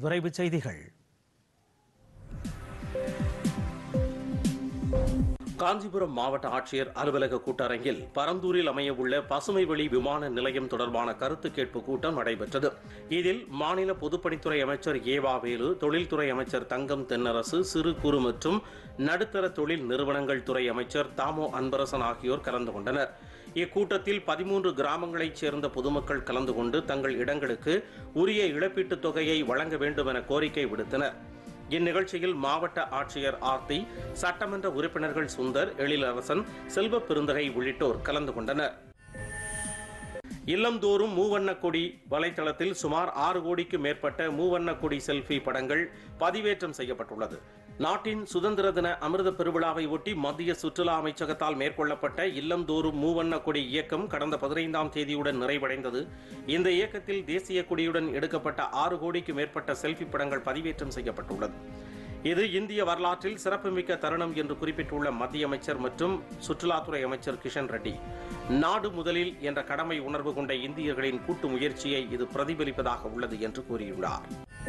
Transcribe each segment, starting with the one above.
விரைவுச் செய்திகள் காஞ்சிபுரம் மாவட்ட ஆட்சியர் அலுவலக கூட்டரங்கில் பரந்தூரில் அமையவுள்ள பசுமைவெளி விமான நிலையம் தொடர்பான கருத்து கேட்பு கூட்டம் நடைபெற்றது இதில் மாநில பொதுப்பணித்துறை அமைச்சர் ஏவா வேலு தொழில்துறை அமைச்சர் தங்கம் தென்னரசு சிறு குறு மற்றும் நடுத்தர தொழில் நிறுவனங்கள் துறை அமைச்சர் தாமோ அன்பரசன் ஆகியோர் கலந்து கொண்டனர் இக்கூட்டத்தில் பதிமூன்று கிராமங்களைச் சேர்ந்த பொதுமக்கள் கலந்து கொண்டு தங்கள் இடங்களுக்கு உரிய இழப்பீட்டுத் தொகையை வழங்க வேண்டும் என கோரிக்கை விடுத்தனர் இந்நிகழ்ச்சியில் மாவட்ட ஆட்சியர் ஆர்த்தி சட்டமன்ற உறுப்பினர்கள் சுந்தர் எழிலரசன் செல்வ பெருந்தகை உள்ளிட்டோர் கலந்து கொண்டனர் இல்லந்தோறும் மூவண்ண கொடி வலைத்தளத்தில் சுமார் ஆறு கோடிக்கு மேற்பட்ட மூவண்ண கொடி செல்ஃபி படங்கள் பதிவேற்றம் செய்யப்பட்டுள்ளது நாட்டின் சுதந்திர தின அமிர்த பெருவிழாவை ஒட்டி மத்திய சுற்றுலா அமைச்சகத்தால் மேற்கொள்ளப்பட்ட இல்லந்தோறும் மூவண்ண கொடி இயக்கம் கடந்த பதினைந்தாம் தேதியுடன் நிறைவடைந்தது இந்த இயக்கத்தில் தேசிய கொடியுடன் எடுக்கப்பட்ட ஆறு கோடிக்கு மேற்பட்ட செல்ஃபி படங்கள் பதிவேற்றம் செய்யப்பட்டுள்ளது இது இந்திய வரலாற்றில் சிறப்புமிக்க தருணம் என்று குறிப்பிட்டுள்ள மத்திய அமைச்சர் மற்றும் சுற்றுலாத்துறை அமைச்சர் கிஷன் ரெட்டி நாடு முதலில் என்ற கடமை உணர்வு கொண்ட இந்தியர்களின் கூட்டு முயற்சியை இது பிரதிபலிப்பதாக உள்ளது என்று கூறியுள்ளார்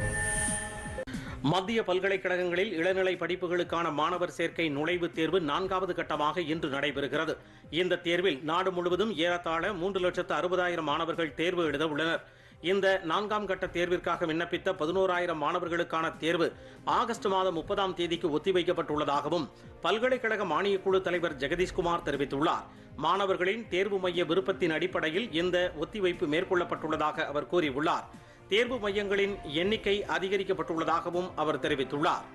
மத்திய பல்கலைக்கழகங்களில் இளநிலை படிப்புகளுக்கான மாணவர் சேர்க்கை நுழைவுத் தேர்வு நான்காவது கட்டமாக இன்று நடைபெறுகிறது இந்த தேர்வில் நாடு முழுவதும் ஏறத்தாழ மூன்று லட்சத்து அறுபதாயிரம் மாணவர்கள் தேர்வு எழுத உள்ளனர் இந்த நான்காம் கட்ட தேர்விற்காக விண்ணப்பித்த பதினோராயிரம் மாணவர்களுக்கான தேர்வு ஆகஸ்ட் மாதம் முப்பதாம் தேதிக்கு ஒத்திவைக்கப்பட்டுள்ளதாகவும் பல்கலைக்கழக மானியக்குழு தலைவர் ஜெகதீஷ்குமார் தெரிவித்துள்ளார் மாணவர்களின் தேர்வு மைய விருப்பத்தின் அடிப்படையில் இந்த ஒத்திவைப்பு மேற்கொள்ளப்பட்டுள்ளதாக அவர் கூறியுள்ளார் தேர்வு மையங்களின் எண்ணிக்கை அதிகரிக்கப்பட்டுள்ளதாகவும் அவர் தெரிவித்துள்ளார்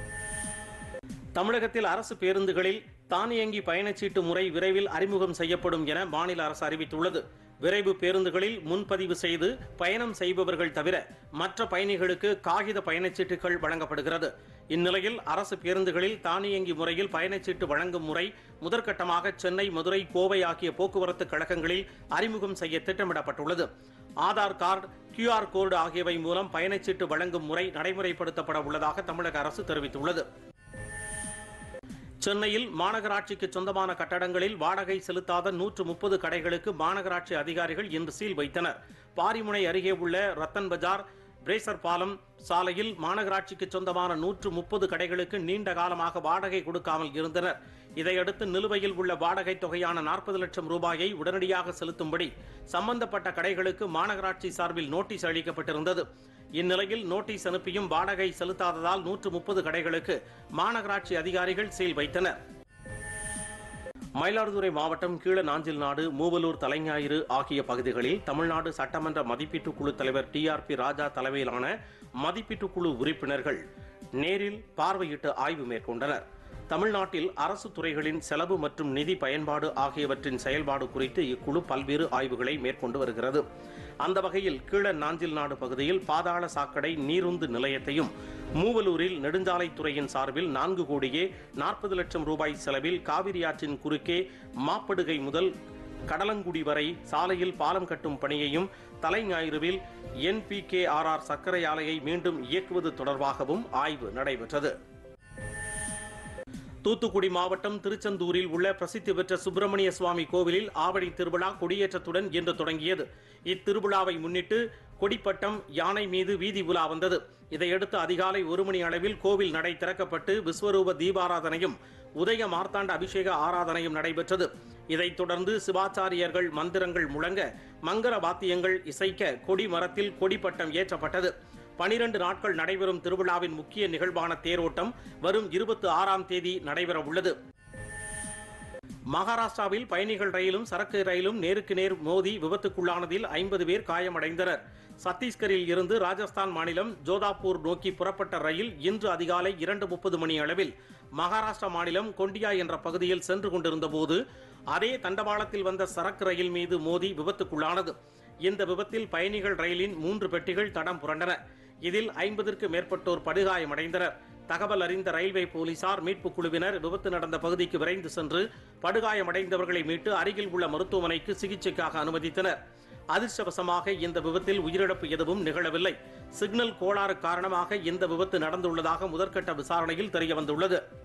தமிழகத்தில் அரசு பேருந்துகளில் தானியங்கி பயணச்சீட்டு முறை விரைவில் அறிமுகம் செய்யப்படும் என மாநில அரசு அறிவித்துள்ளது விரைவு பேருந்துகளில் முன்பதிவு செய்து பயணம் செய்பவர்கள் தவிர மற்ற பயணிகளுக்கு காகித பயணச்சீட்டுகள் வழங்கப்படுகிறது இந்நிலையில் அரசு பேருந்துகளில் தானியங்கி முறையில் பயணச்சீட்டு வழங்கும் முறை முதற்கட்டமாக சென்னை மதுரை கோவை ஆகிய போக்குவரத்து கழகங்களில் அறிமுகம் செய்ய திட்டமிடப்பட்டுள்ளது ஆதார் கார்டு கியூஆர் கோடு ஆகியவை மூலம் பயணச்சீட்டு வழங்கும் முறை நடைமுறைப்படுத்தப்பட உள்ளதாக தமிழக அரசு தெரிவித்துள்ளது சென்னையில் மாநகராட்சிக்கு சொந்தமான கட்டடங்களில் வாடகை செலுத்தாத நூற்று முப்பது கடைகளுக்கு மாநகராட்சி அதிகாரிகள் இன்று சீல் வைத்தனர் பாரிமுனை அருகே உள்ள ரத்தன் பஜார் பிரேசர் பாலம் சாலையில் மாநகராட்சிக்கு சொந்தமான நூற்று முப்பது கடைகளுக்கு நீண்ட காலமாக வாடகை கொடுக்காமல் இருந்தனர் இதையடுத்து நிலுவையில் உள்ள வாடகை தொகையான நாற்பது லட்சம் ரூபாயை உடனடியாக செலுத்தும்படி சம்பந்தப்பட்ட கடைகளுக்கு மாநகராட்சி சார்பில் நோட்டீஸ் அளிக்கப்பட்டிருந்தது இந்நிலையில் நோட்டீஸ் அனுப்பியும் வாடகை செலுத்தாததால் நூற்று முப்பது கடைகளுக்கு மாநகராட்சி அதிகாரிகள் சீல் வைத்தனர் மயிலாடுதுறை மாவட்டம் கீழ நாஞ்சில் நாடு மூவலூர் தலைஞாயிறு ஆகிய பகுதிகளில் தமிழ்நாடு சட்டமன்ற மதிப்பீட்டுக் குழு தலைவர் டி ஆர் பி ராஜா தலைமையிலான மதிப்பீட்டுக் குழு உறுப்பினர்கள் நேரில் பார்வையிட்டு ஆய்வு மேற்கொண்டனர் தமிழ்நாட்டில் அரசு துறைகளின் செலவு மற்றும் நிதி பயன்பாடு ஆகியவற்றின் செயல்பாடு குறித்து இக்குழு பல்வேறு ஆய்வுகளை மேற்கொண்டு வருகிறது அந்த வகையில் கீழ நாஞ்சில் நாடு பகுதியில் பாதாள சாக்கடை நீருந்து நிலையத்தையும் மூவலூரில் நெடுஞ்சாலைத்துறையின் சார்பில் நான்கு கோடியே நாற்பது லட்சம் ரூபாய் செலவில் காவிரி ஆற்றின் குறுக்கே மாப்படுகை முதல் கடலங்குடி வரை சாலையில் பாலம் கட்டும் பணியையும் தலைஞாயிறுவில் என்பிகேஆர்ஆர் சர்க்கரை ஆலையை மீண்டும் இயக்குவது தொடர்பாகவும் ஆய்வு நடைபெற்றது தூத்துக்குடி மாவட்டம் திருச்செந்தூரில் உள்ள பிரசித்தி பெற்ற சுப்பிரமணிய சுவாமி கோவிலில் ஆவணி திருவிழா கொடியேற்றத்துடன் இன்று தொடங்கியது இத்திருவிழாவை முன்னிட்டு கொடிப்பட்டம் யானை மீது வீதி உலா வந்தது இதையடுத்து அதிகாலை ஒரு மணி அளவில் கோவில் நடை திறக்கப்பட்டு விஸ்வரூப தீபாராதனையும் உதய மார்த்தாண்ட அபிஷேக ஆராதனையும் நடைபெற்றது இதைத் தொடர்ந்து சிவாச்சாரியர்கள் மந்திரங்கள் முழங்க மங்கர வாத்தியங்கள் இசைக்க கொடி மரத்தில் கொடிப்பட்டம் ஏற்றப்பட்டது பனிரெண்டு நாட்கள் நடைபெறும் திருவிழாவின் முக்கிய நிகழ்வான தேரோட்டம் வரும் இருபத்தி ஆறாம் தேதி நடைபெற உள்ளது மகாராஷ்டிராவில் பயணிகள் ரயிலும் சரக்கு ரயிலும் நேருக்கு நேர் மோதி விபத்துக்குள்ளானதில் ஐம்பது பேர் காயமடைந்தனர் சத்தீஸ்கரில் இருந்து ராஜஸ்தான் மாநிலம் ஜோதாப்பூர் நோக்கி புறப்பட்ட ரயில் இன்று அதிகாலை இரண்டு முப்பது மணி அளவில் மகாராஷ்டிரா மாநிலம் கொண்டியா என்ற பகுதியில் சென்று கொண்டிருந்த போது அதே தண்டவாளத்தில் வந்த சரக்கு ரயில் மீது மோதி விபத்துக்குள்ளானது இந்த விபத்தில் பயணிகள் ரயிலின் மூன்று பெட்டிகள் தடம் புரண்டன இதில் ஐம்பதற்கு மேற்பட்டோர் படுகாயமடைந்தனர் தகவல் அறிந்த ரயில்வே போலீசார் மீட்புக் குழுவினர் விபத்து நடந்த பகுதிக்கு விரைந்து சென்று படுகாயமடைந்தவர்களை மீட்டு அருகில் உள்ள மருத்துவமனைக்கு சிகிச்சைக்காக அனுமதித்தனர் அதிர்ஷ்டவசமாக இந்த விபத்தில் உயிரிழப்பு எதுவும் நிகழவில்லை சிக்னல் கோளாறு காரணமாக இந்த விபத்து நடந்துள்ளதாக முதற்கட்ட விசாரணையில் தெரியவந்துள்ளது